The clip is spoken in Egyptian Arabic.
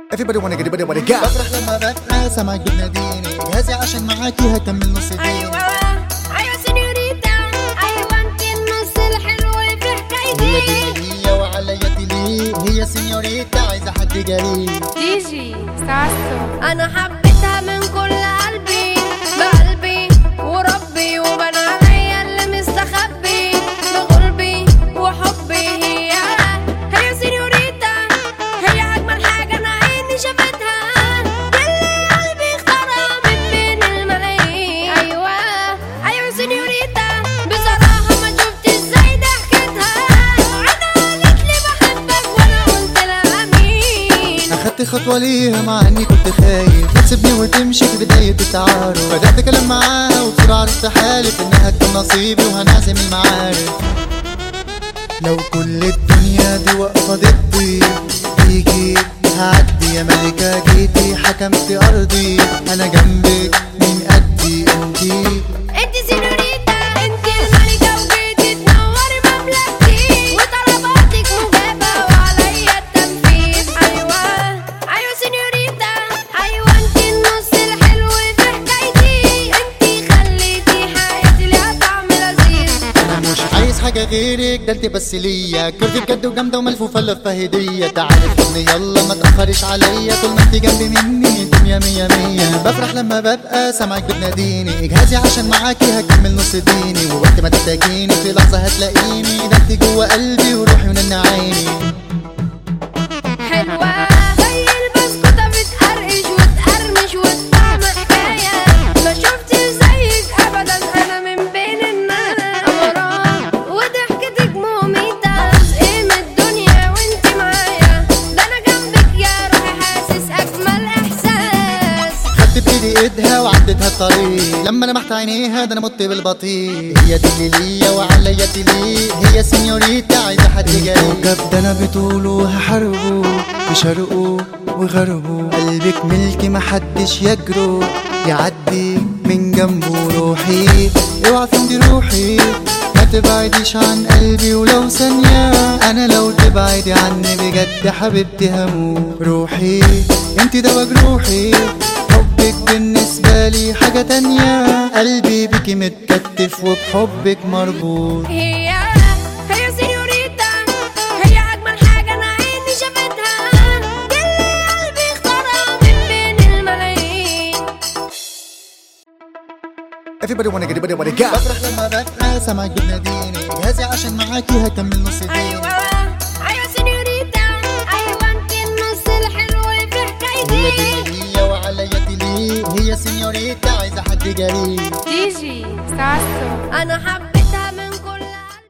Everybody wanna get it, everybody got بفرح لما ببقى سامعك بتناديني جاهزة عشان معاكي هكمل نص ديني ايوه ايوه سينيوريتا ايوه انت النص الحلو في هي حكايتي دي ليا وعليا لي هي سينيوريتا عايزة حد جريء ديجي ساسو انا حبيتها من كل قلبي بقلبي وربي وبان عليا اللي مستخبي بقلبي وحبي هي هي سينيوريتا هي اجمل حاجه انا عيني شافتها اللي قلبي اختارها من بين الملايين ايوه ايوه سينيوريتا بصراحه ما شفت ازاي ضحكتها انا قالت لي بحبك وانا قلت لها امين اخدت خطوة ليها مع اني كنت خايف لا تسيبني وتمشي في بداية التعارف بدأت اتكلم معاها وبسرعة عرفت حالف انها تكون نصيبي وهنعزم المعارف لو كل الدنيا دي واقفة ضدي تيجي هعدي يا ملكة جيتي حكمت ارضي انا جنبك من قدي انتي انت سينوريتا انت الملكة وجيتي تنوري مملكتي وطلباتك مجابة وعليا التنفيذ ايوه ايوه سينوريتا ايوه انت النص الحلو في حكايتي انت خليتي حياتي ليها طعم لذيذ انا مش عايز حاجه غيرك ده انت بس ليا كرتي بجد وجامده وملفوفه لفه هديه تعالي خدني يلا ما تاخرش عليا طول ما انت جنبي مني الدنيا مية مية بفرح لما ببقى سامعك بتناديني اجهزي عشان معاكي هكمل نص ديني ووقت ما تحتاجيني في لحظه هتلاقيني ده انت جوه قلبي وروحي ونن عيني حلوة زي البسكوتة بتقرقش وتقرمش والطعم حكاية ما شفت زيك أبدا أنا من بين الناس أمراء وضحكتك مميتة جزء من الدنيا وانت معايا ده أنا جنبك يا روحي حاسس أجمل إحساس خدت بايدي ايدها وعديتها الطريق لما لمحت عينيها ده انا مت بالبطيء هي دي اللي ليا وعليا دي ليه هي سينيوريتا عايزه حد جريء الكوكب ده انا بطوله هحاربه بشرقه وغربه قلبك ملكي محدش يجرؤ يعدي من جنبه روحي اوعى تمضي روحي ما تبعديش عن قلبي ولو ثانية أنا لو تبعدي عني بجد حبيبتي هموت روحي انت ده جروحي حبك بالنسبة لي حاجة تانية قلبي بيكي متكتف وبحبك مربوط هي هي سينيوريتا هي أجمل حاجة أنا عيني شافتها دي اللي قلبي اختارها من بين الملايين Everybody wanna get it, everybody got بفرح لما ببقى سامعك بتناديني جاهزة عشان معاكي هكمل نص ديني ايوه ايوه سينيوريتا ايوه انت النص الحلو في هي حكايتي دي ليا وعليا لي هي سينيوريتا عايزة حد جريء ديجي ساسو انا حب